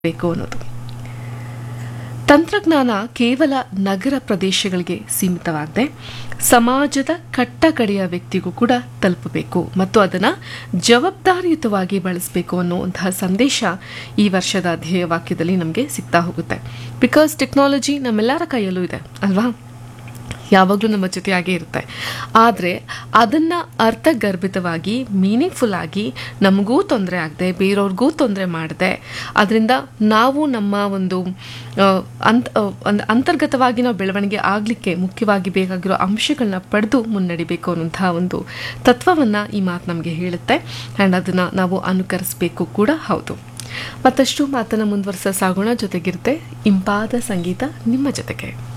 ಬೇಕು ಅನ್ನೋದು ತಂತ್ರಜ್ಞಾನ ಕೇವಲ ನಗರ ಪ್ರದೇಶಗಳಿಗೆ ಸೀಮಿತವಾಗದೆ ಸಮಾಜದ ಕಟ್ಟಕಡೆಯ ವ್ಯಕ್ತಿಗೂ ಕೂಡ ತಲುಪಬೇಕು ಮತ್ತು ಅದನ್ನು ಜವಾಬ್ದಾರಿಯುತವಾಗಿ ಬಳಸಬೇಕು ಅನ್ನುವಂತಹ ಸಂದೇಶ ಈ ವರ್ಷದ ಧ್ಯೇಯವಾಕ್ಯದಲ್ಲಿ ನಮಗೆ ಸಿಗ್ತಾ ಹೋಗುತ್ತೆ ಬಿಕಾಸ್ ಟೆಕ್ನಾಲಜಿ ನಮ್ಮೆಲ್ಲರ ಕೈಯಲ್ಲೂ ಇದೆ ಅಲ್ವಾ ಯಾವಾಗಲೂ ನಮ್ಮ ಜೊತೆಯಾಗೇ ಇರುತ್ತೆ ಆದರೆ ಅದನ್ನು ಅರ್ಥಗರ್ಭಿತವಾಗಿ ಮೀನಿಂಗ್ಫುಲ್ ಆಗಿ ನಮಗೂ ತೊಂದರೆ ಆಗದೆ ಬೇರೆಯವ್ರಿಗೂ ತೊಂದರೆ ಮಾಡದೆ ಅದರಿಂದ ನಾವು ನಮ್ಮ ಒಂದು ಆ, ಅಂತ ಆ, ಒಂದು ಅಂತರ್ಗತವಾಗಿ ನಾವು ಬೆಳವಣಿಗೆ ಆಗಲಿಕ್ಕೆ ಮುಖ್ಯವಾಗಿ ಬೇಕಾಗಿರೋ ಅಂಶಗಳನ್ನ ಪಡೆದು ಮುನ್ನಡಿಬೇಕು ಅನ್ನುವಂತಹ ಒಂದು ತತ್ವವನ್ನು ಈ ಮಾತು ನಮಗೆ ಹೇಳುತ್ತೆ ಆ್ಯಂಡ್ ಅದನ್ನು ನಾವು ಅನುಕರಿಸಬೇಕು ಕೂಡ ಹೌದು ಮತ್ತಷ್ಟು ಮಾತನ್ನು ಮುಂದುವರಿಸ ಸಾಗೋಣ ಜೊತೆಗಿರುತ್ತೆ ಇಂಪಾದ ಸಂಗೀತ ನಿಮ್ಮ ಜೊತೆಗೆ